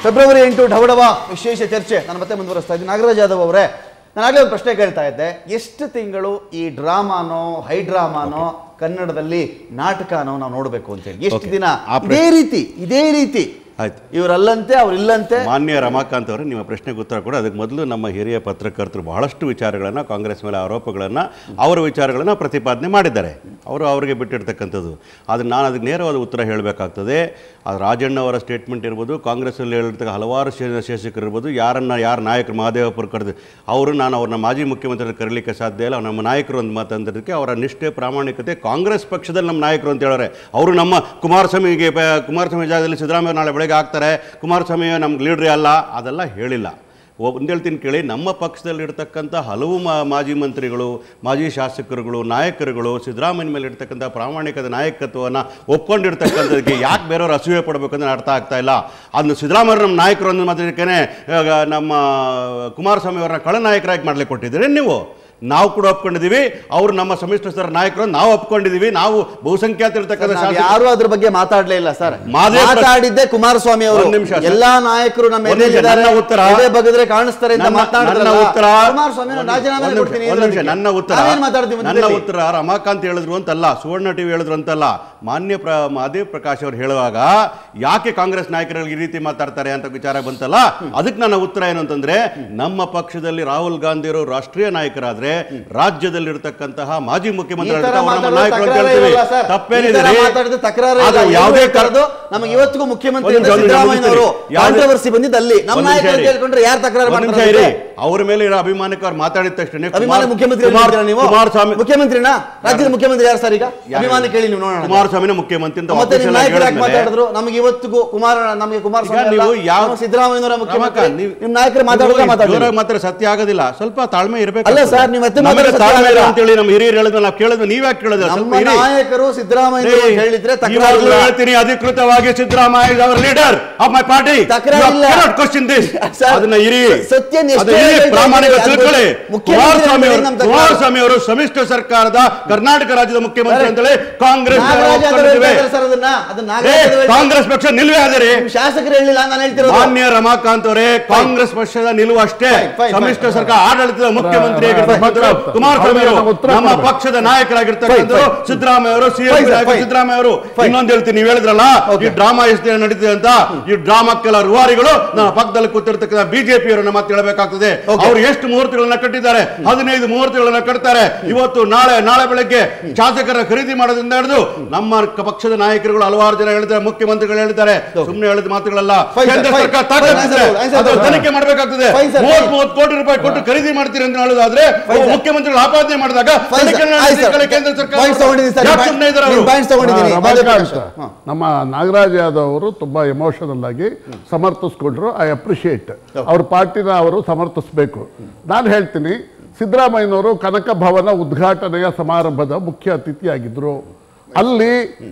February ಎಂಟು ಢವಡವ ವಿಶೇಷ ಚರ್ಚೆ ನಾನು ಮತ್ತೆ ಮುಂದುವರಿಸ್ತಾ ಇದ್ದೀನಿ ನಾಗರಾಜ್ ಯಾದವ್ ಅವರೇ ನಾನು ಆಗಲೇ ಒಂದು ಪ್ರಶ್ನೆ ಕೇಳ್ತಾ ಇದ್ದೆ ಎಷ್ಟು ತಿಂಗಳು ಈ ಡ್ರಾಮಾನೋ ಹೈಡ್ರಾಮಾನೋ ಕನ್ನಡದಲ್ಲಿ ನಾಟಕನೋ ನಾವು ನೋಡಬೇಕು ಅಂತ ಹೇಳಿ ಎಷ್ಟು Okay. ದಿನ ಆ ಪ್ರಶ್ನೆ- ಇದೇ ರೀತಿ ಇದೇ ರೀತಿ ಆಯ್ತು ಇವರಲ್ಲಂತೆ ಅವ್ರಿಲ್ಲಂತೆ ಮಾನ್ಯ ರಮಾಕಾಂತ್ ಅವರೇ ನಿಮ್ಮ ಪ್ರಶ್ನೆಗೆ ಉತ್ತರ ಕೂಡ ಅದಕ್ಕೆ ಮೊದಲು ನಮ್ಮ ಹಿರಿಯ ಪತ್ರಕರ್ತರು ಬಹಳಷ್ಟು ವಿಚಾರಗಳನ್ನು ಕಾಂಗ್ರೆಸ್ ಮೇಲೆ ಆರೋಪಗಳನ್ನು ಅವರ ವಿಚಾರಗಳನ್ನು ಪ್ರತಿಪಾದನೆ ಮಾಡಿದ್ದಾರೆ ಅವರು ಅವರಿಗೆ ಬಿಟ್ಟಿರ್ತಕ್ಕಂಥದ್ದು ಆದರೆ ನಾನು ಅದಕ್ಕೆ ನೇರವಾದ ಉತ್ತರ ಹೇಳಬೇಕಾಗ್ತದೆ ಅದು ರಾಜಣ್ಣ ಅವರ ಸ್ಟೇಟ್ಮೆಂಟ್ ಇರ್ಬೋದು ಕಾಂಗ್ರೆಸ್ಸಲ್ಲಿ ಹೇಳಿರ್ತಕ್ಕ ಹಲವಾರು ಶೇ- ಶಾಸಕರು ಇರ್ಬೋದು ಯಾರನ್ನ ಯಾರು ನಾಯಕರು ಮಹಾದೇವಪುರ ಕರೆದು ಅವರು ನಾನು ಅವ್ರನ್ನ ಮಾಜಿ ಮುಖ್ಯಮಂತ್ರಿ ಕರೀಲಿಕ್ಕೆ ಸಾಧ್ಯ ಇಲ್ಲ ನಮ್ಮ ನಾಯಕರು ಒಂದು ಮಾತಂದಿದ್ದಕ್ಕೆ ಅವರ ನಿಷ್ಠೆ ಪ್ರಾಮಾಣಿಕತೆ ಕಾಂಗ್ರೆಸ್ ಪಕ್ಷದಲ್ಲಿ ನಮ್ಮ ನಾಯಕರು ಅಂತ ಹೇಳೋರೆ ಅವರು ನಮ್ಮ ಕುಮಾರಸ್ವಾಮಿಗೆ ಪ- ಕುಮಾರಸ್ವಾಮಿ ಜಾಗದಲ್ಲಿ ಸಿದ್ದರಾಮಯ್ಯ ನಾಳೆ ಬೆಳಗ್ಗೆ ಆಗ್ತಾರೆ ಕುಮಾರಸ್ವಾಮಿ ನಮ್ಗೆ ಲೀಡ್ರೇ ಅಲ್ಲ ಅದೆಲ್ಲ ಹೇಳಿಲ್ಲ ಒಂದು ಹೇಳ್ತೀನಿ ಕೇಳಿ ನಮ್ಮ ಪಕ್ಷದಲ್ಲಿ ಇರ್ತಕ್ಕಂಥ ಹಲವು ಮಾ ಮಾಜಿ ಮಂತ್ರಿಗಳು ಮಾಜಿ ಶಾಸಕರುಗಳು ನಾಯಕರುಗಳು ಸಿದ್ದರಾಮಯ್ಯ ಮೇಲೆ ಇರ್ತಕ್ಕಂಥ ಪ್ರಾಮಾಣಿಕದ ನಾಯಕತ್ವವನ್ನು ಒಪ್ಕೊಂಡಿರ್ತಕ್ಕಂಥದ್ದಕ್ಕೆ ಯಾಕೆ ಬೇರೆಯವರು ಅಸೂಯೆ ಪಡಬೇಕು ಅಂತ ಅರ್ಥ ಆಗ್ತಾ ಇಲ್ಲ ಅದನ್ನು ಸಿದ್ದರಾಮಯ್ಯ ನಮ್ಮ ನಾಯಕರು ಅನ್ನೋ ಮಾತ್ರಕ್ಕೇ ನಮ್ಮ ಕುಮಾರಸ್ವಾಮಿ ಅವರನ್ನ ಕಳನಾಯಕರಾಗಿ ಮಾಡ್ಲಿಕ್ಕೆ ಕೊಟ್ಟಿದ್ದೀರಿ ನೀವು ನಾವು ಕೂಡ ಒಪ್ಕೊಂಡಿದ್ದೀವಿ ಅವರು ನಮ್ಮ ಸಮ್ಮಿಶ್ರ ನಾಯಕರು ನಾವು ಒಪ್ಕೊಂಡಿದ್ದೀವಿ ನಾವು ಬಹುಸಂಖ್ಯಾತ ಇರ್ತಕ್ಕಂಥ ನಾವ್ ಶಾಸಕರು ಯಾರು ಅದ್ರ ಬಗ್ಗೆ ಮಾತಾಡ್ಲೇ ಇಲ್ಲ ಸರ್ ಮಾದೇವ ಪ್ರ- ಮಾತಾಡಿದ್ದೆ ಕುಮಾರಸ್ವಾಮಿ ಅವರು ಒಂದ್ ನಿಮಿಷ ಸರ್. ಎಲ್ಲಾ ನಾಯಕರು ನಮ್ಮ ಒಂದ್ ನಿಮಿಷ, ಎದುರಿದ್ದಾರೆ, ನನ್ನ ಉತ್ತರ- ಎದೆ ಬಗದ್ರೆ ಕಾಣಿಸ್ತಾರೆ ಅಂತ ನನ್ನ- ಮಾತನಾಡಿದ್ರಲ್ಲ. ನನ್ನ ಉತ್ತರ ಕುಮಾರಸ್ವಾಮಿ ಒಂದ್ ರಾಜೀನಾಮೆ ನಿಮಿಷ, ಕೊಡ್ತೀನಿ ಒಂದ್ ನಿಮಿಷ, ಅನ್ನೋದಕ್ಕೆ. ನನ್ನ ಉತ್ತರ ನಾವೇನ್ ಮಾತಾಡ್ತೀವಿ ನನ್ನ ಮಧ್ಯದಲ್ಲಿ? ಉತ್ತರ ರಮಾಕಾಂತ್ ಹೇಳಿದ್ರು ಅಂತಲ್ಲ ಸುವರ್ಣ ಟಿವಿ ಹೇಳಿದ್ರು ಅಂತಲ್ಲ ಮಾನ್ಯ ಪ್ರ ಮಾದೇವ್ ಪ್ರಕಾಶ್ ಅವರು ಹೇಳುವಾಗ ಯಾಕೆ ಕಾಂಗ್ರೆಸ್ ನಾಯಕರಲ್ಲಿ ಈ ರೀತಿ ಮಾತಾಡ್ತಾರೆ ಅಂತ ವಿಚಾರ ಬಂತಲ್ಲ ಅದಕ್ಕೆ ನನ್ನ ಉತ್ತರ ಏನು ಅಂತಂದ್ರೆ ನಮ್ಮ ಪಕ್ಷದಲ್ಲಿ ರಾಹುಲ್ ಗಾಂಧಿ ಅವರು ರಾಷ್ಟ್ರೀಯ ನಾಯಕರಾದ್ರೆ ರಾಜ್ಯದಲ್ಲಿ ಇರ್ತಕ್ಕಂತಹ ಮಾಜಿ ಈ ಮುಖ್ಯಮಂತ್ರಿ ತರ ನಮ್ಮ ಮಾತಾಡಿದ್ರೆ ನಾಯಕರು ಅಂತ ತಕರಾರೇ ಹೇಳ್ತೀವಿ ಇಲ್ಲ ಸರ್. ತಪ್ಪೇನಿದೆ ಈ ತರ ರೀ? ಮಾತಾಡಿದ್ರೆ ತಕರಾರೇ ಅದು ಇಲ್ಲ. ಯಾವುದೇ ಇವ್ರು ಹೇಳ್ತಿರೋದು ನಮಗೆ ಇವತ್ತಿಗೂ ಮುಖ್ಯಮಂತ್ರಿ ಒಂದ್ ನಿಮಿಷ, ಒಂದ್ ನಿಮಿಷ ಸಿದ್ದರಾಮಯ್ಯನವರು ಯಾವುದೇ- ಕಾಂಟ್ರವರ್ಸಿ ಬಂದಿದ್ದು ಅಲ್ಲಿ ನಮ್ಮ ಒಂದ್ ನಿಮಿಷ ನಾಯಕರು ಅಂತ ಇರಿ. ಹೇಳ್ಕೊಂಡ್ರೆ ಯಾರು ತಕರಾರು ಒಂದ್ ನಿಮಿಷ ಮಾಡ್ತಾರೆ ಇರಿ. ಅವ್ರ ಮೇಲೆ ಇರೋ ಅಭಿಮಾನಕ್ಕೆ ಅವ್ರು ಮಾತಾಡಿದ ತಕ್ಷಣ ಅಭಿಮಾನ ಮುಖ್ಯಮಂತ್ರಿ ಹೇಳ್ತೀರಾ ನೀವು ಕುಮಾರಸ್ವಾಮಿ ಮುಖ್ಯಮಂತ್ರಿನಾ ರಾಜ್ಯದ ಮುಖ್ಯಮಂತ್ರಿ ಯಾರು ಸರ್ ಈಗ ಅಭಿಮಾನ ಕೇಳಿ ನೀವು ನೋಡೋಣ ಕುಮಾರಸ್ವಾಮಿನ ಮುಖ್ಯಮಂತ್ರಿ ಅಂತ ಮತ್ತೆ ನಿಮ್ಮ official ಆಗಿ ನಾಯಕರು ಯಾಕೆ ಹೇಳಿದ್ಮೇಲೆ ಮಾತಾಡಿದ್ರು ನಮಗೆ ಇವತ್ತಿಗೂ ಕುಮಾರ ನಮಗೆ ಕುಮಾರಸ್ವಾಮಿ ಈಗ ನೀವು ಅಲ್ಲ, ಯಾವ- ನಮ್ಮ ಸಿದ್ದರಾಮಯ್ಯನವರ ಮುಖ್ಯಮಂತ್ರಿ ರಮಾಕಾಂತ್, ನೀವು- ನಿಮ್ಮ ನಾಯಕರು ಮಾತಾಡಿದ್ರೆ ನೀವು ಮಾತಾಡಿದ್ರು ಜೋರಾಗಿ ಮಾತ್ರ ಸತ್ಯ ಆಗೋದಿಲ್ಲ ಸ್ವಲ್ಪ ತಾಳ್ಮೆ ಇರಬೇಕು ಅಲ್ಲ ಸರ್, ನೀವು ಮತ್ತೆ ನಮಗೆ ಮಾತಾಡೋದು ತಾಳ್ಮೆ ಸತ್ಯ ಇಲ್ಲ ಆಗಲ್ಲ. ಅಂತೇಳಿ ನಮ್ಮ ಹಿರಿಯರು ಹೇಳಿದ್ಮೇಲೆ ನಾವು ಕೇಳಿದ್ವಿ ನೀವ್ಯಾಕೆ ಕೇಳಿದ್ರೆ ಸ್ವಲ್ಪ ನಮ್ಮ ಇರಿ. ನಾಯಕರು ಸಿದ್ದರಾಮಯ್ಯ ಏಯ್, ಹೇಳಿದ್ರೆ ತಕರಾರು ಇವಾಗ್ಲೂ ಇಲ್ಲ. ಹೇಳ್ತೀನಿ ಅಧಿಕೃತವಾಗಿ ಸಿದ್ದರಾಮಯ್ಯ ಅವರ ಲೀಡರ್ ಆಫ್ ಮೈ ಪಾರ್ಟಿ ತಕರಾರು ಇಲ್ಲ. ಕ್ವಶನ್ ದಿಸ್ ಸರ್, ಅದನ್ನ ಇರಿ ಸತ್ಯನ ಎಷ್ಟೇ ಅದನ್ನ ಇರಿ, ಹೇಳ್ತಾ ಪ್ರಾಮಾಣಿಕ ಇದ್ದೀರಿ, ತಿಳ್ಕೊಳ್ಳಿ ಅದು ಮುಖ್ಯಮಂತ್ರಿ ಕುಮಾರಸ್ವಾಮಿ ಅವರು ನಮ್ಮ ತಕರಾರು. ಕುಮಾರಸ್ವಾಮಿ ಅವರು ಸಮ್ಮಿಶ್ರ ಸರ್ಕಾರದ ಕರ್ನಾಟಕ ರಾಜ್ಯದ ಮುಖ್ಯಮಂತ್ರಿ ಸರ್, ಅಂತೇಳಿ ಕಾಂಗ್ರೆಸ್ ನಾಗರಾಜ್ ಯಾದವ್ ಒಪ್ಕೊಂಡಿದ್ದೇವೆ. ಹೇಳ್ತಾರೆ ಸರ್ ಅದನ್ನ ಅದನ್ನ ಏ, ನಾಗರಾಜ್ ಯಾದವ್ ಹೇಳ್ತಾರೆ. ಕಾಂಗ್ರೆಸ್ ಪಕ್ಷ ನಿಲ್ವೇ ಆದರೆ ನಿಮ್ ಶಾಸಕರು ಹೇಳಿಲ್ಲ ನಾನು ಹೇಳ್ತಿರೋದು ಮಾನ್ಯ ರಮಾಕಾಂತ್ ಅವರೇ ಕಾಂಗ್ರೆಸ್ ಪಕ್ಷದ ನಿಲುವು ಅಷ್ಟೇ Fine, fine, ಸಮ್ಮಿಶ್ರ fine. ಸರ್ಕಾರ ಆಡಳಿತದ ಮುಖ್ಯಮಂತ್ರಿ ರಮಾಕಾಂತ್, ಕುಮಾರಸ್ವಾಮಿ ಅವರು ಅವ್ರಿಗೆ ಉತ್ತರ ನಮ್ಮ ಕೊಡ್ಬೇಕು. ಪಕ್ಷದ ನಾಯಕರಾಗಿರ್ತಕ್ಕಂಥವ್ರು Fine, fine. ಸಿದ್ದರಾಮಯ್ಯ ಅವರು Fine, sir, CM fine. Siddaramaiah ಅವರು Fine. ಇನ್ನೊಂದು ಹೇಳ್ತೀನಿ ನೀವು ಹೇಳಿದ್ರಲ್ಲ ಈ Okay. ಡ್ರಾಮಾ ಎಷ್ಟು ದಿನ ನಡೀತಿದೆ ಅಂತ ಈ ಡ್ರಾಮಾಕ್ಕೆಲ್ಲ ರೂವಾರಿಗಳು ನಮ್ಮ ಪಕ್ಕದಲ್ಲಿ ಕೂತಿರ್ತಕ್ಕಂಥ ಬಿಜೆಪಿ ಅವರನ್ನ ಮತ್ತೆ ಹೇಳಬೇಕಾಗ್ತದೆ Okay. ಅವರು ಎಷ್ಟು ಮುಹೂರ್ತಗಳನ್ನ ಕಟ್ಟಿದ್ದಾರೆ ಹದಿನೈದು ಮುಹೂರ್ತಗಳನ್ನ ಕಟ್ತಾರೆ ಇವತ್ತು ನಾಳೆ ನಾಳೆ ಬೆಳಗ್ಗೆ ಶಾಸಕರ ಖರೀದಿ ಮಾಡೋದ್ರಿಂದ ಹಿಡಿದು ನಮ್ಮ ಕ- ಪಕ್ಷದ ನಾಯಕರುಗಳು ಹಲವಾರು ಜನ ಹೇಳಿದ್ದಾರೆ ಮುಖ್ಯಮಂತ್ರಿಗಳು ಹೇಳಿದ್ದಾರೆ ಸುಮ್ಮನೆ ಹೇಳಿದ ಮಾತುಗಳಲ್ಲ Fine, sir, ಕೇಂದ್ರ fine. ಸರ್ಕಾರ Fine, ತಾಕತ್ತಿದ್ರೆ answer, answer, ಅದರ sir. ತನಿಖೆ ಮಾಡಬೇಕಾಗ್ತದೆ Fine, sir, ಮೂವತ್ fine. ಮೂವತ್ತು ಕೋಟಿ ರೂಪಾಯಿ ಕೊಟ್ಟು ಖರೀದಿ ಮಾಡ್ತೀರಿ ಅಂತ ಹೇಳೋದಾದ್ರೆ Fine, sir. ಮುಖ್ಯಮಂತ್ರಿಗಳು ಆಪಾದನೆ ಮಾಡಿದಾಗ Fine, sir. ತನಿಖೆ ಆಯ್ತು, sir. ನಡೆಸಿ ಕೇಂದ್ರ ಸರ್ಕಾರ Points ತಗೊಂಡಿದ್ದೀನಿ, sir. ಯಾಕೆ ಸುಮ್ನೆ ಇದ್ದಾರೆ ಅವರು? ನಿಮ್ಮ points ತಗೊಂಡಿದ್ದೀನಿ. ಆ, ಮಾಧವ ರಮಾಕಾಂತ್, ಪ್ರಕಾಶ್. ಹಾ. ನಮ್ಮ ನಾಗರಾಜ್ ಯಾದವ್ ಅವರು ತುಂಬಾ ಎಮೋಷನಲ್ ಆಗಿ ಸಮರ್ಥಿಸ್ಕೊಂಡ್ರು ಐ ಅಪ್ರಿಷಿಯೇಟ್ ಅವ್ರ ಪಾರ್ಟಿನ ಅವರು ಸಮರ್ಥಿಸಬೇಕು ನಾನು ಹೇಳ್ತೀನಿ ಸಿದ್ದರಾಮಯ್ಯನವರು ಕನಕ ಭವನ ಉದ್ಘಾಟನೆಯ ಸಮಾರಂಭದ ಮುಖ್ಯ ಅತಿಥಿಯಾಗಿದ್ರು ಅಲ್ಲಿ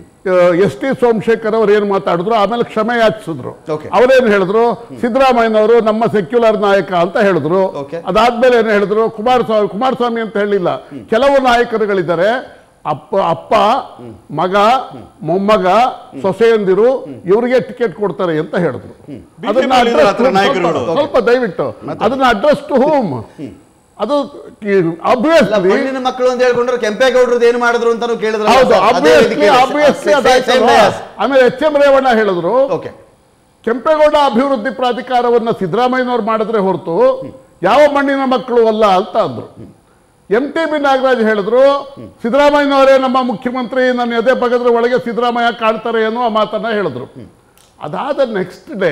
ಎಸ್ ಟಿ ಸೋಮಶೇಖರ್ ಅವ್ರು ಏನು ಮಾತಾಡಿದ್ರು ಆಮೇಲೆ ಕ್ಷಮೆ ಯಾಚಿಸಿದ್ರು Okay. ಅವ್ರೇನು ಹೇಳಿದ್ರು ಸಿದ್ದರಾಮಯ್ಯನವರು ನಮ್ಮ ಸೆಕ್ಯುಲರ್ ನಾಯಕ ಅಂತ ಹೇಳಿದ್ರು Okay. ಅದಾದ್ಮೇಲೆ ಏನು ಹೇಳಿದ್ರು ಕುಮಾರಸ್ವಾಮಿ ಕುಮಾರಸ್ವಾಮಿ ಅಂತ ಹೇಳಿಲ್ಲ ಕೆಲವು ನಾಯಕರುಗಳಿದ್ದಾರೆ ಅಪ್ಪ ಅಪ್ಪ ಮಗ ಮೊಮ್ಮಗ ಸೊಸೆಯಂದಿರು ಇವರಿಗೆ ಟಿಕೆಟ್ ಕೊಡ್ತಾರೆ ಅಂತ ಹೇಳಿದ್ರು ಅದನ್ನ BJP ಯಲ್ಲಿ address ಆ ಥರ ಸ್ವಲ್ಪ- ನಾಯಕರುಗಳು. ಸ್ವಲ್ಪ ದಯವಿಟ್ಟು ಅದನ್ನ ಅಡ್ರೆಸ್ ಟು ಹೋಮ್ ಅದು ಇಲ್ಲ, ಅಬ್ವಿಯಸ್ಲಿ ಮಣ್ಣಿನ ಮಕ್ಕಳು ಅಂತ ಹೇಳ್ಕೊಂಡ್ರೆ ಕೆಂಪೇಗೌಡರದ್ದು ಏನು ಮಾಡಿದ್ರು ಅಂತಾನು ಕೇಳಿದ್ರು ಹೌದು ಅಬ್ವಿಯಸ್ಲಿ ಅಬ್ವಿಯಸ್ಲಿ ಆಮೇಲೆ ಎಚ್ ಎಂ ರೇವಣ್ಣ ಹೇಳಿದ್ರು ಓಕೆ ಕೆಂಪೇಗೌಡ ಅಭಿವೃದ್ಧಿ ಪ್ರಾಧಿಕಾರವನ್ನು ಸಿದ್ದರಾಮಯ್ಯನವ್ರು ಮಾಡಿದ್ರೆ ಹೊರತು ಯಾವ ಮಣ್ಣಿನ ಮಕ್ಕಳು ಅಲ್ಲ ಅಂತ ಅಂದ್ರು ಎಂ ಟಿ ಬಿ ನಾಗರಾಜ್ ಹೇಳಿದ್ರು ಸಿದ್ದರಾಮಯ್ಯನವರೇ ನಮ್ಮ ಮುಖ್ಯಮಂತ್ರಿ ನನ್ನ ಎದೆ ಬಗದ್ರ ಒಳಗೆ ಸಿದ್ದರಾಮಯ್ಯ ಕಾಣ್ತಾರೆ ಅನ್ನುವ ಮಾತನ್ನ ಹೇಳಿದ್ರು ಅದಾದ ನೆಕ್ಸ್ಟ್ ಡೇ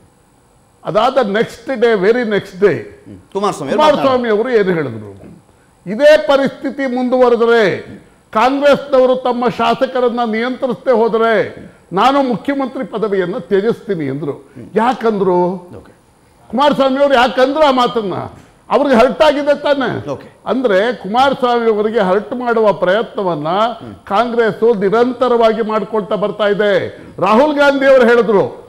ಅದಾದ next day very next day Kumaraswamy ಅವ್ರು ಮಾತನಾಡಿದ್ರು. ಕುಮಾರಸ್ವಾಮಿ ಅವರು ಏನು ಹೇಳಿದ್ರು ಇದೇ ಪರಿಸ್ಥಿತಿ ಮುಂದುವರೆದರೆ ಕಾಂಗ್ರೆಸ್ನವರು ತಮ್ಮ ಶಾಸಕರನ್ನ ನಿಯಂತ್ರಿಸದೆ ಹೋದರೆ ನಾನು ಮುಖ್ಯಮಂತ್ರಿ ಪದವಿಯನ್ನು ತ್ಯಜಿಸ್ತೀನಿ ಎಂದ್ರು ಯಾಕಂದ್ರು ಕುಮಾರಸ್ವಾಮಿ ಅವರು ಯಾಕಂದ್ರು ಆ ಮಾತನ್ನ ಅವ್ರಿಗೆ ಹರ್ಟ್ ಆಗಿದೆ ತಾನೆ Okay. ಅಂದ್ರೆ ಕುಮಾರಸ್ವಾಮಿ ಅವರಿಗೆ ಹರ್ಟ್ ಮಾಡುವ ಪ್ರಯತ್ನವನ್ನ ಕಾಂಗ್ರೆಸ್ ನಿರಂತರವಾಗಿ ಮಾಡ್ಕೊಳ್ತಾ ಬರ್ತಾ ಇದೆ ರಾಹುಲ್ ಗಾಂಧಿ ಅವರು ಹೇಳಿದ್ರು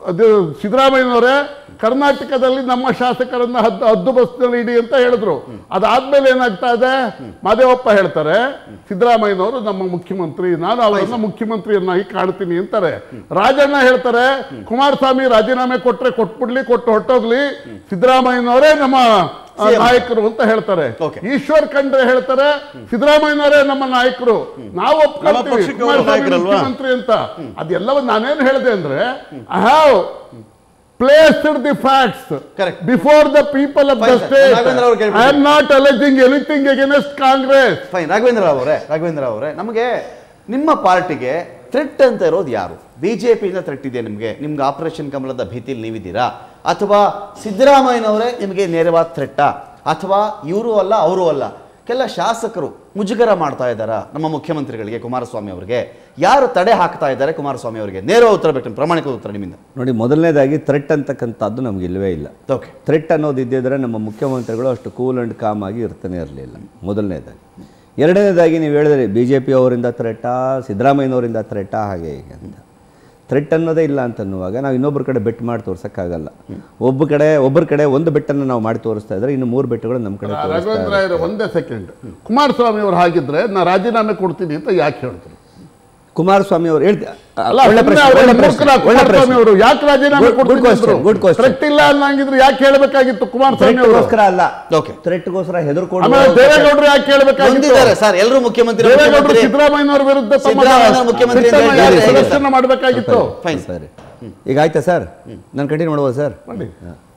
ಅದು ಸಿದ್ದರಾಮಯ್ಯನವರೇ ಕರ್ನಾಟಕದಲ್ಲಿ ನಮ್ಮ ಶಾಸಕರನ್ನ ಹದ್ದು ಹದ್ದು ಬಸ್ನಲ್ಲಿ ಇಡಿ ಅಂತ ಹೇಳಿದ್ರು ಅದಾದ್ಮೇಲೆ ಏನಾಗ್ತಾ ಇದೆ ಮಾದೇವಪ್ಪ ಹೇಳ್ತಾರೆ ಸಿದ್ದರಾಮಯ್ಯನವರು ನಮ್ಮ ಮುಖ್ಯಮಂತ್ರಿ ನಾನು ಅವರನ್ನ ಮುಖ್ಯಮಂತ್ರಿಯನ್ನಾಗಿ ಕಾಣ್ತೀನಿ ಅಂತಾರೆ ರಾಜಣ್ಣ ಹೇಳ್ತಾರೆ ಕುಮಾರಸ್ವಾಮಿ ರಾಜೀನಾಮೆ ಕೊಟ್ರೆ ಕೊಟ್ಬಿಡ್ಲಿ ಕೊಟ್ಟು ಹೊಟ್ಟೋಗ್ಲಿ ಸಿದ್ದರಾಮಯ್ಯನವರೇ ನಮ್ಮ ಆ, CM. ನಾಯಕರು ಅಂತ ಹೇಳ್ತಾರೆ Okay. ಈಶ್ವರ್ ಖಂಡ್ರೆ ಹೇಳ್ತಾರೆ ಸಿದ್ದರಾಮಯ್ಯನವರೇ ನಮ್ಮ ನಾಯಕರು ನಾವು ಒಪ್ಕೊಳ್ತೀವಿ ಪಕ್ಷಕ್ಕೆ ಅವರು ಕುಮಾರಸ್ವಾಮಿ ನಾಯಕರಲ್ವಾ? ಮುಖ್ಯಮಂತ್ರಿ ಅಂತ ಅದೆಲ್ಲವೂ ನಾನೇನು ಹೇಳಿದೆ ಅಂದ್ರೆ I have placed the facts Correct. Before the people of the Fine, sir. State Nagendra ಅವ್ರು ಕೇಳ್ಬಿಡಿ. I am not alleging anything against Congress fine Raghavendra ಅವರೇ ರಾಘವೇಂದ್ರ ಅವರೇ ನಮಗೆ ನಿಮ್ಮ ಪಾರ್ಟಿಗೆ ಥ್ರೆಟ್ ಅಂತ ಇರೋದು ಯಾರು ಬಿ ಜೆ ಪಿಯಿಂದ ಥ್ರೆಟ್ ಇದೆ ನಿಮಗೆ ನಿಮ್ಗೆ ಆಪರೇಷನ್ ಕಮಲದ ಭೀತಿಲಿ ನೀವಿದ್ದೀರಾ ಅಥವಾ ಸಿದ್ದರಾಮಯ್ಯನವರೇ ನಿಮಗೆ ನೇರವಾದ ಥ್ರೆಟ್ಟಾ ಅಥವಾ ಇವರು ಅಲ್ಲ ಅವರು ಅಲ್ಲ ಕೆಲ ಶಾಸಕರು ಮುಜುಗರ ಮಾಡ್ತಾ ಇದ್ದಾರಾ ನಮ್ಮ ಮುಖ್ಯಮಂತ್ರಿಗಳಿಗೆ ಕುಮಾರಸ್ವಾಮಿ ಅವರಿಗೆ ಯಾರು ತಡೆ ಹಾಕ್ತಾ ಇದ್ದಾರೆ ಕುಮಾರಸ್ವಾಮಿ ಅವರಿಗೆ ನೇರ ಉತ್ತರ ಬೇಕು ಪ್ರಾಮಾಣಿಕ ಉತ್ತರ ನಿಮ್ಮಿಂದ ನೋಡಿ ಮೊದಲನೇದಾಗಿ ಥ್ರೆಟ್ ಅಂತಕ್ಕಂಥದ್ದು ನಮ್ಗೆ ಇಲ್ಲವೇ ಇಲ್ಲ ಓಕೆ ಥ್ರೆಟ್ ಅನ್ನೋದು ಇದ್ದಿದ್ರೆ ನಮ್ಮ ಮುಖ್ಯಮಂತ್ರಿಗಳು ಅಷ್ಟು ಕೂಲ್ ಆ್ಯಂಡ್ ಕಾಮ್ ಆಗಿ ಇರ್ತಾನೆ ಇರಲಿಲ್ಲ ಮೊದಲನೇದಾಗಿ ಎರಡನೇದಾಗಿ ನೀವು ಹೇಳಿದ್ರಿ ಬಿ ಜೆ ಪಿ ಅವರಿಂದ ಥ್ರೆಟಾ ಸಿದ್ದರಾಮಯ್ಯನವರಿಂದ ಥ್ರೆಟಾ ಹಾಗೆ ಹೀಗೆ ಅಂತ ಥ್ರೆಟ್ ಅನ್ನೋದೇ ಇಲ್ಲ ಅಂತನ್ನುವಾಗ ನಾವು ಇನ್ನೊಬ್ಬರ ಕಡೆ ಬೆಟ್ ಮಾಡಿ ತೋರ್ಸೋಕ್ಕಾಗಲ್ಲ ಒಬ್ಬ ಕಡೆ ಒಬ್ಬರ ಕಡೆ ಒಂದು ಬೆಟ್ಟನ್ನು ನಾವು ಮಾಡಿ ತೋರಿಸ್ತಾ ಇದ್ರೆ ಇನ್ನು ಮೂರು ಬೆಟ್ಟಗಳು ನಮ್ಮ ಕಡೆ ತೋರಿಸ್ತಾ ರಾಘವೇಂದ್ರ ಇದ್ದಾರೆ. ರಾಯರು ಒಂದೇ ಸೆಕೆಂಡ್ ಕುಮಾರಸ್ವಾಮಿ ಅವ್ರು ಹಾಗಿದ್ರೆ ನಾ ರಾಜೀನಾಮೆ ಕೊಡ್ತೀನಿ ಅಂತ ಯಾಕೆ ಹೇಳಿದ್ರು ಕುಮಾರಸ್ವಾಮಿ ಅವರು ಹೇಳ್ತಿ ಅಲ್ಲ ಒಳ್ಳೆ ಸುಮ್ನೆ ಪ್ರಶ್ನೆ, ಅವ್ರು ಒಳ್ಳೆ ಮೂರ್ಖರ ಪ್ರಶ್ನೆ, ಒಳ್ಳೆ ಕುಮಾರಸ್ವಾಮಿ ಪ್ರಶ್ನೆ. ಅವರು ಯಾಕೆ ರಾಜೀನಾಮೆ Good- good ಕೊಡ್ತೀನಿ question, ಅಂದ್ರು? good question. Threat ಇಲ್ಲ ಅನ್ನಂಗಿದ್ರೆ ಯಾಕೆ ಹೇಳ್ಬೇಕಾಗಿತ್ತು ಕುಮಾರಸ್ವಾಮಿ ಅವರು ಥ್ರೆಟ್ಗೋಸ್ಕರ ಅಲ್ಲ Okay. ಥ್ರೆಟ್ಗೋಸ್ಕರ ಹೆದರ್ಕೊಂಡು ಆಮೇಲೆ ದೇವೇಗೌಡರು ಯಾಕೆ ಹೇಳ್ಬೇಕಾಗಿತ್ತು ಹೊಂದಿದ್ದಾರೆ ಸರ್ ಎಲ್ಲರೂ ಮುಖ್ಯಮಂತ್ರಿ ದೇವೇಗೌಡರು ಮುಖ್ಯಮಂತ್ರಿ ಸಿದ್ದರಾಮಯ್ಯನವರ ವಿರುದ್ಧ ತಮ್ಮ ಸಿದ್ದರಾಮಯ್ಯನವರ ಮುಖ್ಯಮಂತ್ರಿ ಅಂತ ಸಿದ್ದರಾಮಯ್ಯ ಹೇಳಿದ್ರೆ ಹೇಗೆ ಪ್ರದರ್ಶನ ಮಾಡಬೇಕಾಗಿತ್ತು ಫೈನ್ ಸರಿ ಈಗ ಆಯ್ತಾ ಸರ್ ನಾನು ಕಂಟಿನ್ಯೂ ಮಾಡ್ಬೋದು ಸರ್ ಮಾಡಿ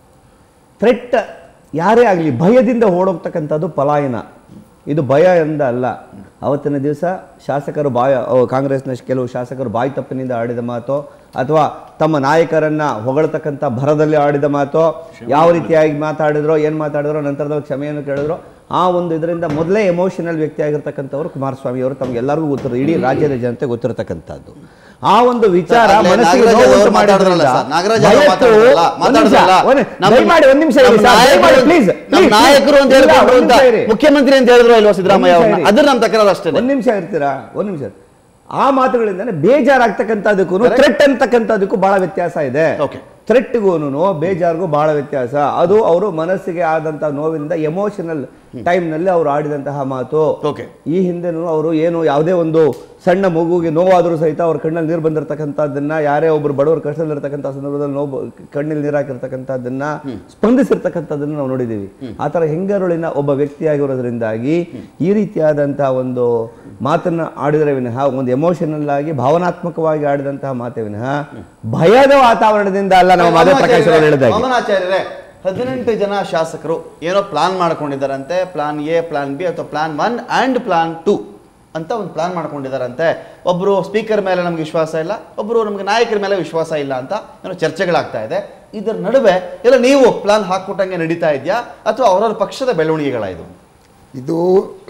ಥ್ರೆಟ್ ಯಾರೇ ಆಗಲಿ ಭಯದಿಂದ ಓಡೋಗ್ತಕ್ಕಂಥದ್ದು ಪಲಾಯನ ಇದು ಭಯ ಎಂದ ಅಲ್ಲ ಅವತ್ತಿನ ದಿವಸ ಶಾಸಕರು ಬಾಯ ಅವ್ ಕಾಂಗ್ರೆಸ್ನ ಕೆಲವು ಶಾಸಕರು ಬಾಯಿ ತಪ್ಪಿನಿಂದ ಆಡಿದ ಮಾತು ಅಥವಾ ತಮ್ಮ ನಾಯಕರನ್ನ ಹೊಗಳ್ತಕ್ಕಂಥ ಭರದಲ್ಲಿ ಆಡಿದ ಮಾತು ಯಾವ ರೀತಿಯಾಗಿ ಮಾತಾಡಿದ್ರೋ ಏನು ಮಾತಾಡಿದ್ರೋ ನಂತರದಲ್ಲಿ ಕ್ಷಮೆಯನ್ನು ಕೇಳಿದ್ರು ಆ ಒಂದು ಇದರಿಂದ ಮೊದಲೇ ಎಮೋಷನಲ್ ವ್ಯಕ್ತಿ ಆಗಿರ್ತಕ್ಕಂಥವ್ರು ಕುಮಾರಸ್ವಾಮಿ ಅವರು ತಮಗೆಲ್ಲರಿಗೂ ಗೊತ್ತಿರೋ ಇಡೀ ರಾಜ್ಯದ ಜನತೆ ಗೊತ್ತಿರತಕ್ಕಂಥದ್ದು ಆ ಒಂದು ವಿಚಾರ ಅಲ್ಲೇ ಮನಸ್ಸಿಗೆ ನಾಗರಾಜ್ ನೋವುಂಟು ಅವರು ಮಾತಾಡಿದ್ರಲ್ಲ ಮಾಡೋದ್ರಿಂದ ಸರ್, ನಾಗರಾಜ್ ಅವರು ಭಯಕ್ಕೂ- ಮಾತಾಡಿದ್ರಲ್ಲ, ಒಂದ್ ನಿಮಿಷ, ಮಾತಾಡಿದ್ರಲ್ಲ. ಒಂದ್- ನಮ್ಮ- ದಯಮಾಡಿ ಒಂದ್ ನಿಮಿಷ ಇರಿ ನಮ್ಮ ಸರ್, ದಯಮಾಡಿ ನಾಯಕರು- please, ನಮ್ಮ please, ನಾಯಕರು ಅಂತ ಇಲ್ಲ, ಹೇಳ್ಬಿಟ್ರು ಒಂದ್ ಅಂತ ನಿಮಿಷ ಇರಿ. ಮುಖ್ಯಮಂತ್ರಿ ಅಂತ ಹೇಳಿದ್ರು ಇಲ್ವಾ ಸಿದ್ದರಾಮಯ್ಯ ಒಂದ್ ನಿಮಿಷ ಅವ್ರನ್ನ ಇರಿ. ಅದ್ರ ನಮ್ಮ ತಕರಾರು ಅಷ್ಟೇ ಒಂದ್ ನಿಮಿಷ ಇರ್ತೀರಾ ಒಂದ್ ನಿಮಿಷ ಆ ಮಾತುಗಳಿಂದ ಬೇಜಾರಾಗ್ತಕ್ಕಂಥದಕ್ಕೂ ಥ್ರೆಟ್ ಅಂತಕ್ಕಂಥದಕ್ಕೂ ಬಹಳ ವ್ಯತ್ಯಾಸ ಇದೆ Okay. ಥ್ರೆಟ್ಗೂ ಬೇಜಾರ್ಗೂ ಬಹಳ ವ್ಯತ್ಯಾಸ ಅದು ಅವರು ಮನಸ್ಸಿಗೆ ಆದಂತ ನೋವಿನಿಂದ ಎಮೋಷನಲ್ ಟೈಮ್ನಲ್ಲಿ ಅವರು ಆಡಿದಂತಹ ಮಾತು Okay. ಈ ಹಿಂದೆನೂ ಅವರು ಏನು ಯಾವುದೇ ಒಂದು ಸಣ್ಣ ಮಗುವಿಗೆ ನೋವಾದರೂ ಸಹಿತ ಅವ್ರ ಕಣ್ಣಲ್ಲಿ ನೀರು ಬಂದಿರತಕ್ಕಂಥದ್ದನ್ನ ಯಾರೇ ಒಬ್ರು ಬಡವರು ಕಷ್ಟದಲ್ಲಿರ್ತಕ್ಕಂಥ ಸಂದರ್ಭದಲ್ಲಿ ನೋವು ಕಣ್ಣಲ್ಲಿ ನೀರು ಹಾಕಿರ್ತಕ್ಕಂಥದ್ದನ್ನ ಸ್ಪಂದಿಸಿರ್ತಕ್ಕಂಥದ್ದನ್ನ ನಾವು ನೋಡಿದ್ದೀವಿ ಆ ಥರ ಹೆಂಗರುಳಿನ ಒಬ್ಬ ವ್ಯಕ್ತಿಯಾಗಿರೋದ್ರಿಂದಾಗಿ ಈ ರೀತಿಯಾದಂತಹ ಒಂದು ಮಾತನ್ನ ಆಡಿದರೆ ವಿನಃ ಒಂದು ಎಮೋಷನಲ್ ಆಗಿ ಭಾವನಾತ್ಮಕವಾಗಿ ಆಡಿದಂತಹ ಮಾತೇ ವಿನಃ ಭಯದ ವಾತಾವರಣದಿಂದ ಅಲ್ಲ ನಾವು ಮಾಧವ ಪ್ರಕಾಶ್ ಅವರು ಹೇಳಿದಾಗ ಮಮನಾಚಾರ್ಯರೇ ಹದಿನೆಂಟು ಜನ ಶಾಸಕರು ಏನೋ ಪ್ಲಾನ್ ಮಾಡ್ಕೊಂಡಿದ್ದಾರಂತೆ ಪ್ಲಾನ್ ಎ ಪ್ಲಾನ್ ಬಿ ಅಥವಾ plan one and plan two ಅಂತ ಒಂದು ಪ್ಲಾನ್ ಮಾಡ್ಕೊಂಡಿದ್ದಾರಂತೆ ಒಬ್ಬರು ಸ್ಪೀಕರ್ ಮೇಲೆ ನಮ್ಗೆ ವಿಶ್ವಾಸ ಇಲ್ಲ ಒಬ್ಬರು ನಮಗೆ ನಾಯಕರ ಮೇಲೆ ವಿಶ್ವಾಸ ಇಲ್ಲ ಅಂತ ಏನೋ ಚರ್ಚೆಗಳಾಗ್ತಾ ಇದೆ ಇದರ ನಡುವೆ ಎಲ್ಲ ನೀವು ಪ್ಲಾನ್ ಹಾಕ್ಕೊಟ್ಟಂಗೆ ನಡೀತಾ ಇದೆಯಾ ಅಥವಾ ಅವರವ್ರ ಪಕ್ಷದ ಬೆಳವಣಿಗೆಗಳ ಇದು ಇದು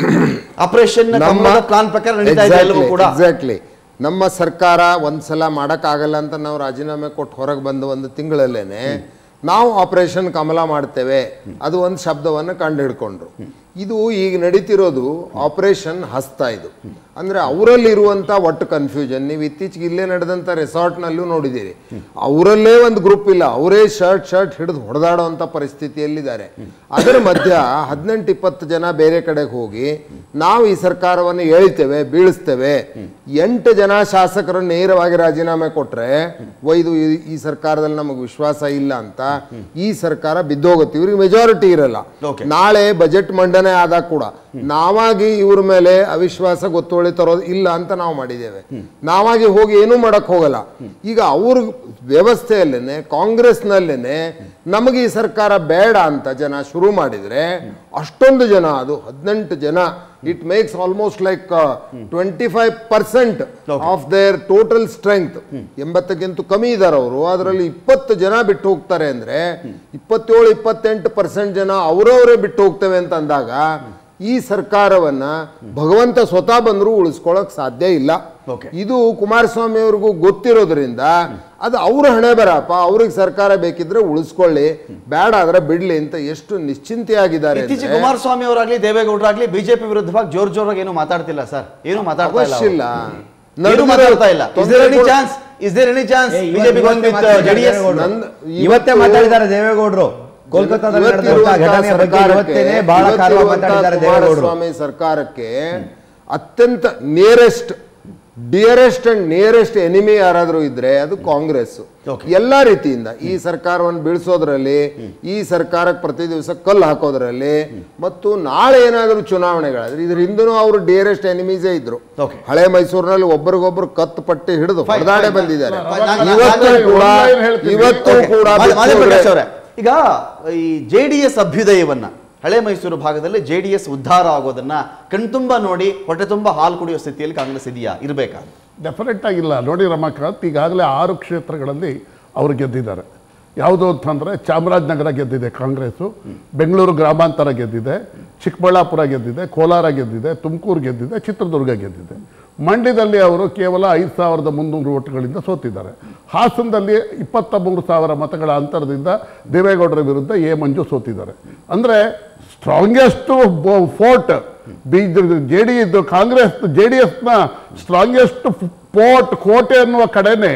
ಆಪರೇಷನ್ ಪ್ಲಾನ್ ಪ್ರಕಾರ ನಡೀತಾ ಇದೆ ಎಲ್ಲವೂ ಕೂಡ ಎಕ್ಸಾಕ್ಟ್ಲಿ ನಮ್ಮ ಸರ್ಕಾರ ಒಂದ್ಸಲ ಮಾಡೋಕ್ಕಾಗಲ್ಲ ಅಂತ ನಾವು ರಾಜೀನಾಮೆ ಕೊಟ್ಟು ಹೊರಗೆ ಬಂದ ಒಂದು ತಿಂಗಳಲ್ಲೇನೆ ನಾವು ಆಪರೇಷನ್ ಕಮಲ ಮಾಡ್ತೇವೆ ಅದು ಒಂದು ಶಬ್ದವನ್ನು ಕಂಡು ಹಿಡ್ಕೊಂಡ್ರು ಇದು ಈಗ ನಡೀತಿರೋದು ಆಪರೇಷನ್ ಹಸ್ತ ಇದು ಅಂದ್ರೆ ಅವರಲ್ಲಿರುವಂಥ ಒಟ್ಟು ಕನ್ಫ್ಯೂಷನ್ ನೀವು ಇತ್ತೀಚೆಗೆ ಇಲ್ಲೇ ನಡೆದಂಥ ರೆಸಾರ್ಟ್ನಲ್ಲೂ ನೋಡಿದ್ದೀರಿ ಅವರಲ್ಲೇ ಒಂದು ಗ್ರೂಪ್ ಇಲ್ಲ ಅವರೇ ಶರ್ಟ್ ಶರ್ಟ್ ಹಿಡಿದು ಹೊಡೆದಾಡುವಂಥ ಪರಿಸ್ಥಿತಿಯಲ್ಲಿದ್ದಾರೆ ಅದರ ಮಧ್ಯ ಹದಿನೆಂಟು ಇಪ್ಪತ್ತು ಜನ ಬೇರೆ ಕಡೆಗೆ ಹೋಗಿ ನಾವು ಈ ಸರ್ಕಾರವನ್ನು ಎಳಿತೇವೆ ಬೀಳಿಸ್ತೇವೆ ಎಂಟು ಜನ ಶಾಸಕರು ನೇರವಾಗಿ ರಾಜೀನಾಮೆ ಕೊಟ್ರೆ ಒಯ್ದು ಈ- ಈ ಸರ್ಕಾರದಲ್ಲಿ ನಮಗೆ ವಿಶ್ವಾಸ ಇಲ್ಲ ಅಂತ ಈ ಸರ್ಕಾರ ಬಿದ್ದೋಗುತ್ತೆ ಇವ್ರಿಗೆ ಮೆಜಾರಿಟಿ ಇರಲ್ಲ Okay. ನಾಳೆ ಬಜೆಟ್ ಮಂಡನೆ ಆದಾಗ ಕೂಡ ನಾವಾಗಿ ಇವ್ರ ಮೇಲೆ ಅವಿಶ್ವಾಸ ಗೊತ್ತುವಳಿ ತರೋದು ಇಲ್ಲ ಅಂತ ನಾವು ಮಾಡಿದ್ದೇವೆ ನಾವಾಗಿ ಹೋಗಿ ಏನೂ ಮಾಡಕ್ ಹೋಗಲ್ಲ ಈಗ ಅವ್ರ ವ್ಯವಸ್ಥೆಯಲ್ಲೇನೆ ಕಾಂಗ್ರೆಸ್ನಲ್ಲೇನೆ ನಮಗೆ ಈ ಸರ್ಕಾರ ಬೇಡ ಅಂತ ಜನ ಶುರು ಮಾಡಿದ್ರೆ ಅಷ್ಟೊಂದು ಜನ ಅದು ಹದಿನೆಂಟು ಜನ it makes almost like twenty five percent of their total strength ಎಂಬತ್ತಕ್ಕಿಂತ ಕಮ್ಮಿ ಇದ್ದಾರೆ ಅವರು ಅದರಲ್ಲಿ ಇಪ್ಪತ್ತು ಜನ ಬಿಟ್ಟು ಹೋಗ್ತಾರೆ ಅಂದ್ರೆ ಇಪ್ಪತ್ತೇಳು ಇಪ್ಪತ್ತೆಂಟು ಪರ್ಸೆಂಟ್ ಜನ ಅವರವರೇ ಬಿಟ್ಟು ಹೋಗ್ತೇವೆ ಅಂತ ಅಂದಾಗ ಈ ಸರ್ಕಾರವನ್ನ ಭಗವಂತ ಸ್ವತಃ ಬಂದರೂ ಉಳಿಸ್ಕೊಳ್ಳೋಕ್ ಸಾಧ್ಯ ಇಲ್ಲ Okay. ಇದು ಕುಮಾರಸ್ವಾಮಿ ಅವ್ರಿಗೂ ಗೊತ್ತಿರೋದ್ರಿಂದ ಅದು ಅವ್ರ ಹಣೆ ಬರಪ್ಪ ಅವ್ರಿಗೆ ಸರ್ಕಾರ ಬೇಕಿದ್ರೆ ಉಳಿಸ್ಕೊಳ್ಳಿ ಬೇಡ ಆದ್ರೆ ಬಿಡ್ಲಿ ಅಂತ ಎಷ್ಟು ನಿಶ್ಚಿಂತೆಯಾಗಿದ್ದಾರೆ ಇತ್ತೀಚೆಗೆ ಅಂದ್ರೆ ಕುಮಾರಸ್ವಾಮಿ ಅವರಾಗ್ಲಿ ದೇವೇಗೌಡರಾಗ್ಲಿ ಬಿಜೆಪಿ ವಿರುದ್ಧವಾಗಿ ಜೋರ್ ಜೋರಾಗಿ ಏನು ಮಾತಾಡ್ತಿಲ್ಲ ಸರ್ ಏನು ಮಾತಾಡ್ತಾ ಇಲ್ಲ ಅವಶ್ಯ ಅವರು. ಇಲ್ಲ ಏನು ಮಾತಾಡ್ತಾ ಇಲ್ಲ Is there any chance is there any chance ಏ, ಬಿಜೆಪಿ ಇವತ್ತೇ ಮಾತಾಡಿದ್ದಾರೆ ಜೆಡಿಎಸ್ ದೇವೇಗೌಡ್ರು. ನಂದು- ಇವತ್ತೇ ಇವತ್ತು- ಮಾತಾಡಿದ್ದಾರೆ ದೇವೇಗೌಡರು ಕೋಲ್ಕತ್ತಾದಲ್ಲಿ ನಡೆದಂತಹ ಘಟನೆ ಬಗ್ಗೆ ಇವತ್ತೇನೆ ಬಹಳ ಕಾರವಾಗಿ ಮಾತಾಡಿದ್ದಾರೆ ದೇವೇಗೌಡರು ಕುಮಾರಸ್ವಾಮಿ ಸರ್ಕಾರಕ್ಕೆ ಅತ್ಯಂತ nearest dearest and nearest enemy ಯಾರಾದರೂ ಇದ್ರೆ ಅದು ಕಾಂಗ್ರೆಸ್ ಎಲ್ಲಾ ರೀತಿಯಿಂದ ಈ ಸರ್ಕಾರವನ್ನು ಬೀಳಿಸೋದ್ರಲ್ಲಿ ಈ ಸರ್ಕಾರಕ್ಕೆ ಪ್ರತಿ ದಿವಸ ಕಲ್ಲು ಹಾಕೋದ್ರಲ್ಲಿ ಮತ್ತು ನಾಳೆ ಏನಾದರೂ ಚುನಾವಣೆಗಳಾದ್ರೆ ಇದ್ರ ಹಿಂದೂ ಅವರು ಡಿಯರೆಸ್ಟ್ ಎನಿಮೀಸೇ ಇದ್ರು Okay. ಹಳೆ ಮೈಸೂರಿನಲ್ಲಿ ಒಬ್ಬರಿಗೊಬ್ರು ಕತ್ತು ಪಟ್ಟಿ ಹಿಡಿದು Fine, ಹೊಡೆದಾಡೆ fine. ಬಂದಿದ್ದಾರೆ ನಾನು- ನಾನು- ಇವತ್ತು ನಾನು- ಕೂಡ online ಹೇಳ್ತೀನಿ. ಇವತ್ತು Okay. ಕೂಡ ಮಾಧವ- ಮಾಧವ ಬಿಚ್ಚೋದ್ರೆ- ಪ್ರಕಾಶ್ ಅವರೇ, ಈಗ ಈ ಜೆ ಡಿ ಎಸ್ ಅಭ್ಯುದಯವನ್ನ ಹಳೆ ಮೈಸೂರು ಭಾಗದಲ್ಲಿ ಜೆ ಡಿ ಎಸ್ ಉದ್ಧಾರ ಆಗೋದನ್ನ ಕಣ್ತುಂಬ ನೋಡಿ ಹೊಟ್ಟೆ ತುಂಬ ಹಾಲು ಕುಡಿಯೋ ಸ್ಥಿತಿಯಲ್ಲಿ ಕಾಂಗ್ರೆಸ್ ಇದೆಯಾ ಇರಬೇಕಾ ಡೆಫಿನೆಟ್ ಆಗಿಲ್ಲ ನೋಡಿ ರಮಾಕಾಂತ್ ಈಗಾಗಲೇ ಆರು ಕ್ಷೇತ್ರಗಳಲ್ಲಿ ಅವರು ಗೆದ್ದಿದ್ದಾರೆ ಯಾವುದು ಅಂತಂದರೆ ಚಾಮರಾಜನಗರ ಗೆದ್ದಿದೆ ಕಾಂಗ್ರೆಸ್ಸು ಬೆಂಗಳೂರು ಗ್ರಾಮಾಂತರ ಗೆದ್ದಿದೆ ಚಿಕ್ಕಬಳ್ಳಾಪುರ ಗೆದ್ದಿದೆ ಕೋಲಾರ ಗೆದ್ದಿದೆ ತುಮಕೂರು ಗೆದ್ದಿದೆ ಚಿತ್ರದುರ್ಗ ಗೆದ್ದಿದೆ ಮಂಡ್ಯದಲ್ಲಿ ಅವರು ಕೇವಲ ಐದು ಸಾವಿರದ ಮುನ್ನೂರು ಓಟ್ಗಳಿಂದ ಸೋತಿದ್ದಾರೆ ಹಾಸನದಲ್ಲಿ ಇಪ್ಪತ್ತ ಮೂರು ಸಾವಿರ ಮತಗಳ ಅಂತರದಿಂದ ದೇವೇಗೌಡರ ವಿರುದ್ಧ ಎ ಮಂಜು ಸೋತಿದ್ದಾರೆ ಅಂದರೆ strongest fort B J D ಇದು ಕಾಂಗ್ರೆಸ್ ಜೆ ಡಿ ಎಸ್ನ ಸ್ಟ್ರಾಂಗೆಸ್ಟ್ ಫೋರ್ಟ್ ಕೋಟೆ ಅನ್ನುವ ಕಡೆನೇ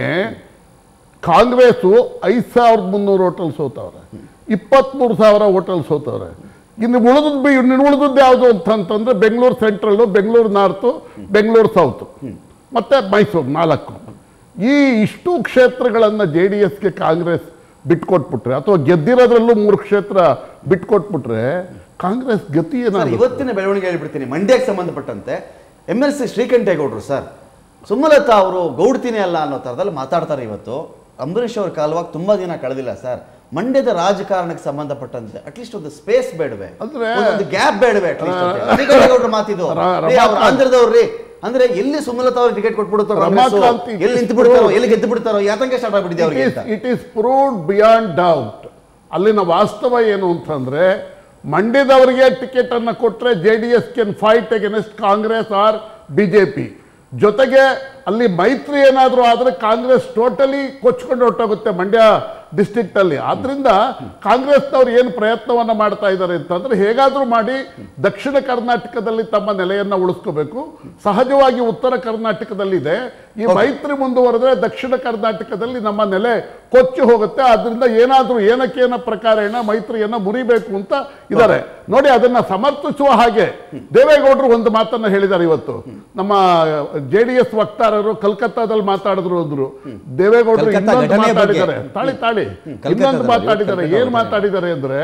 ಕಾಂಗ್ರೆಸ್ಸು ಐದು ಸಾವಿರದ ಮುನ್ನೂರು ಹೋಟೆಲ್ ಸೋತವ್ರೆ ಇಪ್ಪತ್ತ್ಮೂರು ಸಾವಿರ ಹೋಟೆಲ್ ಸೋತವ್ರೆ ಇನ್ನು ಉಳಿದದ್ದು ಬಿ ಇನ್ನು ಉಳಿದದ್ದು ಯಾವುದು ಅಂತಂತಂದ್ರೆ Bengaluru central Bengaluru north Bengaluru south ಮತ್ತೆ ಮೈಸೂರು ನಾಲ್ಕು ಈ ಇಷ್ಟು ಕ್ಷೇತ್ರಗಳನ್ನು ಜೆ ಡಿ ಎಸ್ಗೆ ಕಾಂಗ್ರೆಸ್ ಬಿಟ್ಕೊಟ್ಬಿಟ್ರೆ ಅಥವಾ ಗೆದ್ದಿರೋದ್ರಲ್ಲೂ ಮೂರು ಕ್ಷೇತ್ರ ಬಿಟ್ಕೊಟ್ಬಿಟ್ರೆ ಕಾಂಗ್ರೆಸ್ ಗತಿ ಸರ್ ಏನಾಗುತ್ತೆ ಇವತ್ತಿನ ಬೆಳವಣಿಗೆ ಹೇಳ್ಬಿಡ್ತೀನಿ ಮಂಡ್ಯಕ್ಕೆ ಸಂಬಂಧಪಟ್ಟಂತೆ ಎಮ್ ಎಲ್ ಸಿ ಶ್ರೀಕಂಠೇಗೌಡರು ಸರ್ ಸುಮಲತಾ ಅವರು ಗೌಡ್ತಿನಿ ಅಲ್ಲ ಅನ್ನೋ ಥರದಲ್ಲಿ ಮಾತಾಡ್ತಾರೆ ಇವತ್ತು ಅಂಬರೀಷ್ ಅವ್ರ ಕಾಲವಾಗಿ ತುಂಬಾ ದಿನ ಕಳೆದಿಲ್ಲ ಸರ್ ಮಂಡ್ಯದ ರಾಜಕಾರಣಕ್ಕೆ ಸಂಬಂಧಪಟ್ಟಂತೆ ಅಟ್ಲೀಸ್ಟ್ ಒಂದು ಸ್ಪೇಸ್ ಬೇಡವೆ ಅಂದ್ರೆ- ಒಂದು ಗ್ಯಾಪ್ ಬೇಡವೆ ಅಟ್ಲೀಸ್ಟ್ ಶ್ರೀಕಂಠೇಗೌಡರು ಮಾತಿದು ರ- ರೀ, ಅವ್ರು ರಮಾಕಾಂತ್- ಆಂಧ್ರದವ್ರಿ ಅಂದ್ರೆ ಎಲ್ಲಿ ಸುಮಲತಾ ಅವ್ರಿಗೆ ಟಿಕೆಟ್ ಕೊಟ್ಬಿಡುತ್ತೋ ಕಾಂಗ್ರೆಸ್ಸು, ರಮಾಕಾಂತ್ it ಎಲ್ಲಿ is ನಿಂತು ಬಿಡ್ತಾರೋ true. ಎಲ್ಲಿ ಗೆದ್ದು ಬಿಡ್ತಾರೋ ಯಾತಂಕ ಸ್ಟಾರ್ಟ್ ಆಗ್ಬಿಟ್ಟಿದೆ ಅವ್ರಿಗೆ ಅಂತ it is proved beyond doubt ಅಲ್ಲಿನ ವಾಸ್ತವ ಏನು ಅಂತಂದ್ರೆ ಮಂಡ್ಯದವರಿಗೆ ಟಿಕೆಟ್ ಅನ್ನು ಕೊಟ್ಟರೆ J D S can fight against Congress or BJP ಜೊತೆಗೆ ಅಲ್ಲಿ ಮೈತ್ರಿ ಏನಾದರೂ ಆದರೆ ಕಾಂಗ್ರೆಸ್ ಟೋಟಲಿ ಕೊಚ್ಕೊಂಡು ಹೊರಟೋಗುತ್ತೆ ಮಂಡ್ಯ ಡಿಸ್ಟ್ರಿಕ್ಟ್ ಅಲ್ಲಿ ಆದ್ರಿಂದ ಕಾಂಗ್ರೆಸ್ನವ್ರು ಏನು ಪ್ರಯತ್ನವನ್ನ ಮಾಡ್ತಾ ಇದ್ದಾರೆ ಅಂತಂದ್ರೆ ಹೇಗಾದ್ರೂ ಮಾಡಿ ದಕ್ಷಿಣ ಕರ್ನಾಟಕದಲ್ಲಿ ತಮ್ಮ ನೆಲೆಯನ್ನ ಉಳಿಸ್ಕೋಬೇಕು ಸಹಜವಾಗಿ ಉತ್ತರ ಕರ್ನಾಟಕದಲ್ಲಿದೆ ಈ ಮೈತ್ರಿ ಮುಂದುವರೆದ್ರೆ ದಕ್ಷಿಣ ಕರ್ನಾಟಕದಲ್ಲಿ ನಮ್ಮ ನೆಲೆ ಕೊಚ್ಚಿ ಹೋಗುತ್ತೆ ಆದ್ರಿಂದ ಏನಾದ್ರೂ ಏನಕ್ಕೇನ ಪ್ರಕಾರೇಣ ಮೈತ್ರಿಯನ್ನ ಮುರಿಬೇಕು ಅಂತ ಇದ್ದಾರೆ ನೋಡಿ ಅದನ್ನ ಸಮರ್ಥಿಸುವ ಹಾಗೆ ದೇವೇಗೌಡರು ಒಂದು ಮಾತನ್ನ ಹೇಳಿದ್ದಾರೆ ಇವತ್ತು ನಮ್ಮ ಜೆ ಡಿ ಎಸ್ ವಕ್ತಾರರು ಕಲ್ಕತ್ತಾದಲ್ಲಿ ಮಾತಾಡಿದ್ರು ಅಂದ್ರು ದೇವೇಗೌಡರು ಕಲ್ಕತ್ತಾ ಇನ್ನೊಂದು ಘಟನೆ ಬಗ್ಗೆ. ಮಾತಾಡಿದ್ದಾರೆ ತಾಳಿ ತಾಳಿ ಇನ್ನೊಂದು ಕಲ್ಕತ್ತಾದಲ್ಲಿ, ಮಾತಾಡಿದ್ದಾರೆ ಕಲ್ಕತ್ತಾ ಏನ್ ಮಾತಾಡಿದ್ದಾರೆ ಅಂದ್ರೆ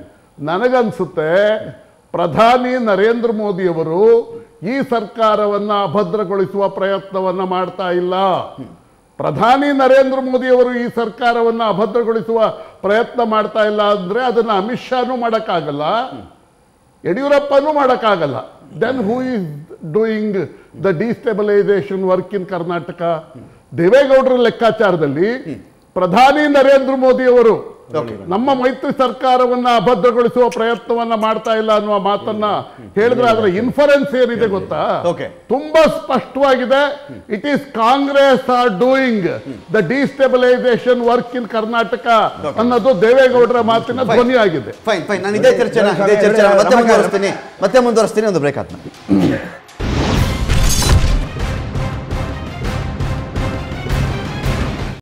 ನನಗನ್ಸುತ್ತೆ ಪ್ರಧಾನಿ ನರೇಂದ್ರ ಮೋದಿಯವರು ಈ ಸರ್ಕಾರವನ್ನ ಅಭದ್ರಗೊಳಿಸುವ ಪ್ರಯತ್ನವನ್ನ ಮಾಡ್ತಾ ಇಲ್ಲ ಪ್ರಧಾನಿ ನರೇಂದ್ರ ಮೋದಿಯವರು ಈ ಸರ್ಕಾರವನ್ನ ಅಭದ್ರಗೊಳಿಸುವ ಪ್ರಯತ್ನ ಮಾಡ್ತಾ ಇಲ್ಲ ಅಂದ್ರೆ ಅದನ್ನ ಅಮಿತ್ ಶಾನು ಮಾಡಕ್ಕಾಗಲ್ಲ ಯಡಿಯೂರಪ್ಪನೂ ಮಾಡೋಕ್ಕಾಗಲ್ಲ then who is doing the destabilisation work in Karnataka ದೇವೇಗೌಡರ ಲೆಕ್ಕಾಚಾರದಲ್ಲಿ ಪ್ರಧಾನಿ ನರೇಂದ್ರ ಮೋದಿ ಅವರು ನಮ್ಮ ಮೈತ್ರಿ ಸರ್ಕಾರವನ್ನ ಅಭದ್ರಗೊಳಿಸುವ ಪ್ರಯತ್ನವನ್ನ ಮಾಡ್ತಾ ಇಲ್ಲ ಅನ್ನುವ ಮಾತನ್ನ ಹೇಳಿದ್ರೆ ಅದರ ಇನ್ಫರೆನ್ಸ್ ಏನಿದೆ ಗೊತ್ತಾ Okay. ತುಂಬಾ ಸ್ಪಷ್ಟವಾಗಿದೆ it is Congress are doing the destabilisation work in Karnataka ಅನ್ನೋದು ದೇವೇಗೌಡರ ಮಾತಿನ ಧ್ವನಿಯಾಗಿದೆ ಫೈನ್ ಫೈನ್ ನಾನು ಇದೇ ಚರ್ಚೆನ ಇದೇ ಚರ್ಚೆ ಮತ್ತೆ ಮುಂದುವರಿಸ್ತೀನಿ ಮತ್ತೆ ಮುಂದುವರಿಸ್ತೀನಿ ಒಂದು ಬ್ರೇಕ್ ಆದ್ಮೇಲೆ